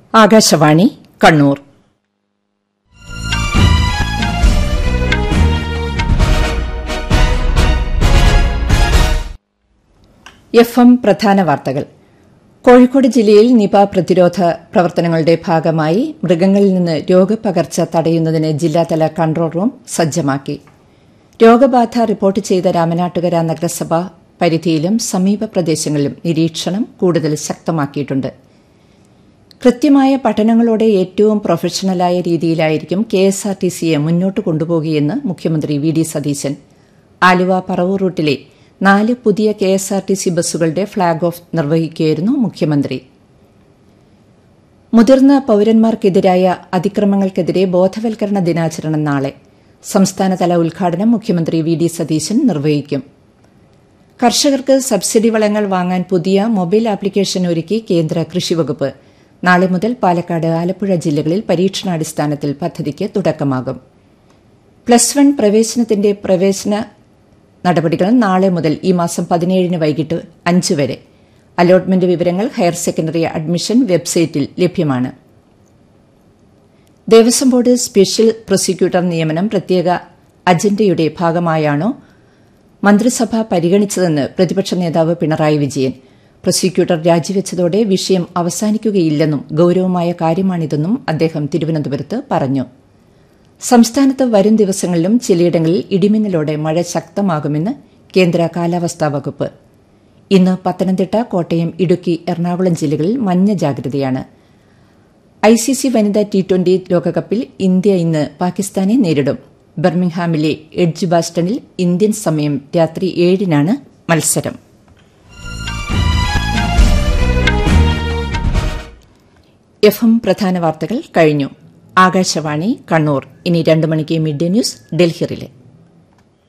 Akashvani Kannur F M പ്രധാന വാർത്തകൾ കോഴിക്കോട് ജില്ലയിൽ നിപ പ്രതിരോധ പ്രവർത്തനങ്ങളുടെ ഭാഗമായി മൃഗങ്ങളിൽ നിന്ന് രോഗപകർച്ച തടയുന്നതിന് ജില്ലാതല കൺട്രോൾ റൂം സജ്ജമാക്കി രോഗബാധ റിപ്പോർട്ട് ചെയ്ത രാമനാട്ടുകര നഗരസഭ പരിധിയിലും സമീപ പ്രദേശങ്ങളിലും നിരീക്ഷണം കൂടുതൽ ശക്തമാക്കിയിട്ടുണ്ട് കൃത്യമായ പഠനങ്ങളോടെ ഏറ്റവും പ്രൊഫഷണലായ രീതിയിലായിരിക്കും കെ എസ് ആർ ടി സിയെ മുന്നോട്ട് കൊണ്ടുപോകുകയെന്ന് മുഖ്യമന്ത്രി വി ഡി സതീശൻ ആലുവ പറവൂർ റൂട്ടിലെ നാല് പുതിയ K S R T C ബസ്സുകളുടെ ഫ്ളാഗ് ഓഫ് നിർവഹിക്കുകയായിരുന്നു മുഖ്യമന്ത്രി മുതിർന്ന പൌരന്മാർക്കെതിരായ അതിക്രമങ്ങൾക്കെതിരെ ബോധവൽക്കരണ ദിനാചരണം നാളെ സംസ്ഥാനതല ഉദ്ഘാടനം മുഖ്യമന്ത്രി വി ഡി സതീശൻ നിർവഹിക്കും കർഷകർക്ക് സബ്സിഡി വളങ്ങൾ വാങ്ങാൻ പുതിയ മൊബൈൽ ആപ്ലിക്കേഷൻ ഒരുക്കി കേന്ദ്ര കൃഷിവകുപ്പ് നാളെ മുതൽ പാലക്കാട് ആലപ്പുഴ ജില്ലകളിൽ പരീക്ഷണാടിസ്ഥാനത്തിൽ പദ്ധതിക്ക് തുടക്കമാകും പ്ലസ് വൺ പ്രവേശനത്തിന്റെ പ്രവേശന നടപടികൾ നാളെ മുതൽ ഈ മാസം പതിനേഴിന് വൈകിട്ട് അഞ്ച് വരെ അലോട്ട്മെന്റ് വിവരങ്ങൾ ഹയർ സെക്കൻഡറി അഡ്മിഷൻ വെബ്സൈറ്റിൽ ലഭ്യമാണ് ദേവസ്വം ബോർഡ് സ്പെഷ്യൽ പ്രോസിക്യൂട്ടർ നിയമനം പ്രത്യേക അജണ്ടയുടെ ഭാഗമായാണോ മന്ത്രിസഭ പരിഗണിച്ചതെന്ന് പ്രതിപക്ഷ നേതാവ് പിണറായി വിജയൻ പ്രോസിക്യൂട്ടർ രാജിവെച്ചതോടെ വിഷയം അവസാനിക്കുകയില്ലെന്നും ഗൌരവമായ കാര്യമാണിതെന്നും അദ്ദേഹം തിരുവനന്തപുരത്ത് പറഞ്ഞു സംസ്ഥാനത്ത് വരും ദിവസങ്ങളിലും ചിലയിടങ്ങളിൽ ഇടിമിന്നലോടെ മഴ ശക്തമാകുമെന്ന് കേന്ദ്ര കാലാവസ്ഥാ വകുപ്പ് ഇന്ന് പത്തനംതിട്ട കോട്ടയം ഇടുക്കി എറണാകുളം ജില്ലകളിൽ മഞ്ഞ ജാഗ്രതയാണ് ഐസിസി വനിതാ ടി ട്വന്റി ലോകകപ്പിൽ ഇന്ത്യ ഇന്ന് പാകിസ്ഥാനെ നേരിടും ബർമിംഗ്ഹാമിലെ എഡ്ജ് ബാസ്റ്റണിൽ ഇന്ത്യൻ സമയം രാത്രി ഏഴിനാണ് മത്സരം എഫ് എം പ്രധാന വാർത്തകൾ കഴിഞ്ഞു ആകാശവാണി കണ്ണൂർ ഇനി രണ്ടു മണിക്ക് മിഡ് ഡേ ന്യൂസ് ഡൽഹിറിലെ